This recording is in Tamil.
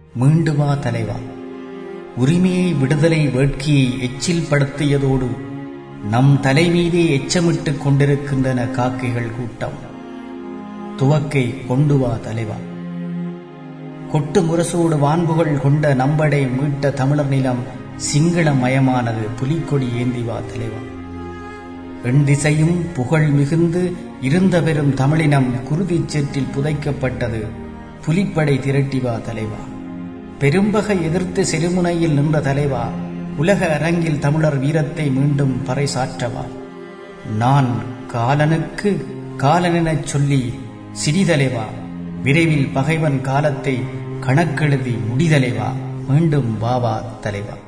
மீண்டு வா தலைவா உரிமையை விடுதலை வேட்கையை எச்சில் படுத்தியதோடு நம் தலைமீதே எச்சமிட்டுக் கொண்டிருக்கின்றன காக்கைகள் கூட்டம் துவக்கை கொண்டு வா தலைவா கொட்டு முரசோடு வான்புகள் கொண்ட நம்படை மீட்ட தமிழர் நிலம் சிங்கள மயமானது புலிக்கொடி ஏந்தி வா தலைவா எண் திசையும் புகழ் மிகுந்து இருந்த பெரும் தமிழினம் குருதிச் சேற்றில் புதைக்கப்பட்டது புலிப்படை திரட்டி வா தலைவா பெரும்பகை எதிர்த்து செருமுனையில் நின்ற தலைவா உலக அரங்கில் தமிழர் வீரத்தை மீண்டும் பறைசாற்றவா நான் காலனுக்கு காலனெனச் சொல்லி சிறிதலைவா விரைவில் பகைவன் காலத்தை கணக்கெழுதி முடிதலைவா மீண்டும் வாவா தலைவா